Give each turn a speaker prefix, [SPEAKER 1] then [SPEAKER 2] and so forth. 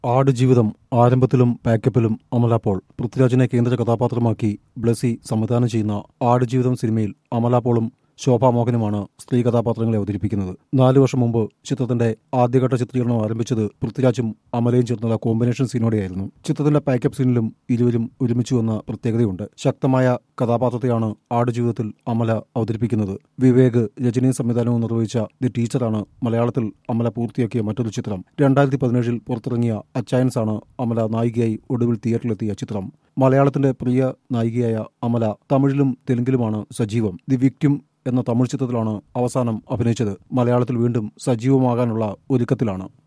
[SPEAKER 1] ആടുജീവിതം ആരംഭത്തിലും പാക്കപ്പിലും അമല പോൾ പൃഥ്വിരാജിനെ കേന്ദ്ര കഥാപാത്രമാക്കി ബ്ലസി സംവിധാനം ചെയ്യുന്ന ആടുജീവിതം സിനിമയിൽ അമല പോളും ശോഭാ മോഹനുമാണ് സ്ത്രീ കഥാപാത്രങ്ങളെ അവതരിപ്പിക്കുന്നത് നാലു വർഷം മുമ്പ് ചിത്രത്തിന്റെ ആദ്യഘട്ട ചിത്രീകരണം ആരംഭിച്ചത് പൃഥ്വിരാജും അമലയും ചേർന്നുള്ള കോമ്പിനേഷൻ സീനോടെയായിരുന്നു ചിത്രത്തിന്റെ പാക്കപ്പ് സീനിലും ഇരുവരും ഒരുമിച്ചു വന്ന പ്രത്യേകതയുണ്ട് ശക്തമായ കഥാപാത്രത്തെയാണ് ആടുജീവിതത്തിൽ അമല അവതരിപ്പിക്കുന്നത് വിവേക് രജനിയും സംവിധാനവും നിർവഹിച്ച ദി ടീച്ചറാണ് മലയാളത്തിൽ അമല പൂർത്തിയാക്കിയ മറ്റൊരു ചിത്രം രണ്ടായിരത്തി പതിനേഴിൽ പുറത്തിറങ്ങിയ അച്ചായൻസ് ആണ് അമല നായികയായി ഒടുവിൽ തിയേറ്ററിലെത്തിയ ചിത്രം മലയാളത്തിന്റെ പ്രിയ നായികയായ അമല തമിഴിലും തെലുങ്കിലുമാണ് സജീവം ദി വിക്ടിം എന്ന തമിഴ് ചിത്രത്തിലാണ് അവസാനം അഭിനയിച്ചത് മലയാളത്തിൽ വീണ്ടും സജീവമാകാനുള്ള ഒരുക്കത്തിലാണ്